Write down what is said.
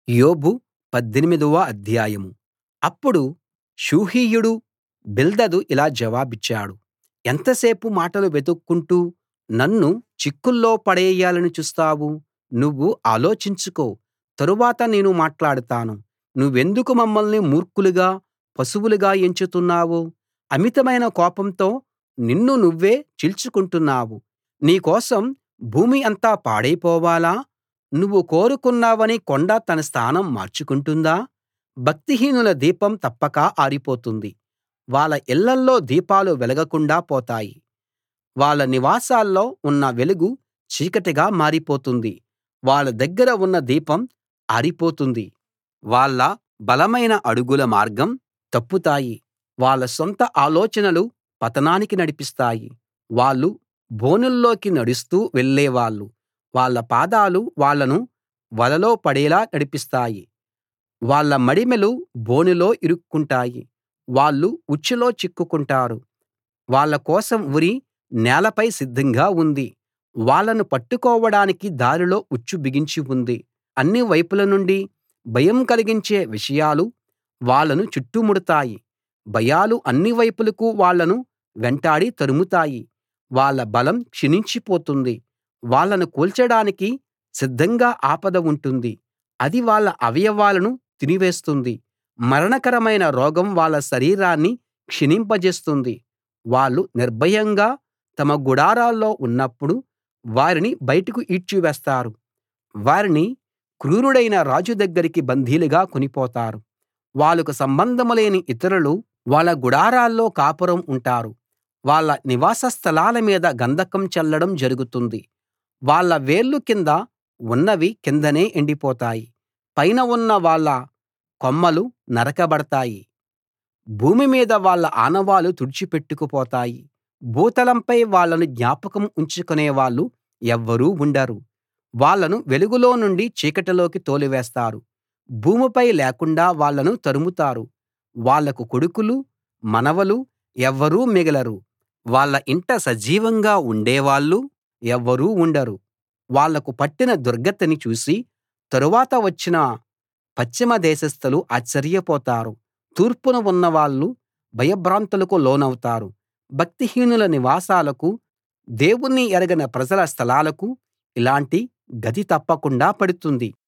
యోబు పద్దెనిమిదవ అధ్యాయం అప్పుడు షూహీయుడు బిల్దదు ఇలా జవాబిచ్చాడు ఎంతసేపు మాటలు వెతుక్కుంటూ నన్ను చిక్కుల్లో పడేయాలని చూస్తావు నువ్వు ఆలోచించుకో తరువాత నేను మాట్లాడతాను నువ్వెందుకు మమ్మల్ని మూర్ఖులుగా పశువులుగా ఎంచుతున్నావు అమితమైన కోపంతో నిన్ను నువ్వే చీల్చుకుంటున్నావు నీ కోసం భూమి అంతా పాడైపోవాలా నువ్వు కోరుకున్నావని కొండ తన స్థానం మార్చుకుంటుందా భక్తిహీనుల దీపం తప్పక ఆరిపోతుంది వాళ్ళ ఇళ్ళల్లో దీపాలు వెలగకుండా పోతాయి వాళ్ళ నివాసాల్లో ఉన్న వెలుగు చీకటిగా మారిపోతుంది వాళ్ళ దగ్గర ఉన్న దీపం ఆరిపోతుంది వాళ్ళ బలమైన అడుగుల మార్గం తప్పుతాయి వాళ్ళ సొంత ఆలోచనలు పతనానికి నడిపిస్తాయి వాళ్ళు బోనుల్లోకి నడుస్తూ వెళ్ళేవాళ్ళు వాళ్ళ పాదాలు వాళ్ళను వలలో పడేలా నడిపిస్తాయి వాళ్ళ మడిమెలు బోనులో ఇరుక్కుంటాయి వాళ్ళు ఉచ్చులో చిక్కుకుంటారు వాళ్ళ కోసం ఉరి నేలపై సిద్ధంగా ఉంది వాళ్ళను పట్టుకోవడానికి దారిలో ఉచ్చు బిగించి ఉంది అన్ని వైపుల నుండి భయం కలిగించే విషయాలు వాళ్ళను చుట్టుముడతాయి భయాలు అన్ని వైపులకు వాళ్ళను వెంటాడి తరుముతాయి వాళ్ళ బలం క్షీణించిపోతుంది వాళ్ళను కూల్చడానికి సిద్ధంగా ఆపద ఉంటుంది అది వాళ్ళ అవయవాలను తినివేస్తుంది మరణకరమైన రోగం వాళ్ళ శరీరాన్ని క్షీణింపజేస్తుంది వాళ్ళు నిర్భయంగా తమ గుడారాల్లో ఉన్నప్పుడు వారిని బయటకు ఈడ్చివేస్తారు వారిని క్రూరుడైన రాజు దగ్గరికి బందీలుగా కొనిపోతారు వాళ్ళకు సంబంధం లేని ఇతరులు వాళ్ళ గుడారాల్లో కాపురం ఉంటారు వాళ్ళ నివాస స్థలాల మీద గంధకం చల్లడం జరుగుతుంది వాళ్ళ వేర్లు కింద ఉన్నవి కిందనే ఎండిపోతాయి పైన ఉన్న వాళ్ళ కొమ్మలు నరకబడతాయి భూమి మీద వాళ్ళ ఆనవాళ్ళు తుడిచిపెట్టుకుపోతాయి భూతలంపై వాళ్ళను జ్ఞాపకం ఉంచుకునే వాళ్ళు ఎవ్వరూ ఉండరు వాళ్ళను వెలుగులో నుండి చీకటిలోకి తోలివేస్తారు భూమిపై లేకుండా వాళ్ళను తరుముతారు వాళ్లకు కొడుకులు మనవలు ఎవ్వరూ మిగలరు వాళ్ళ ఇంట సజీవంగా ఉండేవాళ్ళు ఎవ్వరూ ఉండరు వాళ్లకు పట్టిన దుర్గతిని చూసి తరువాత వచ్చిన పశ్చిమ దేశస్థులు ఆశ్చర్యపోతారు తూర్పున ఉన్నవాళ్ళు భయభ్రాంతులకు లోనవుతారు భక్తిహీనుల నివాసాలకు దేవుణ్ణి ఎరగని ప్రజల స్థలాలకు ఇలాంటి గతి తప్పకుండా పడుతుంది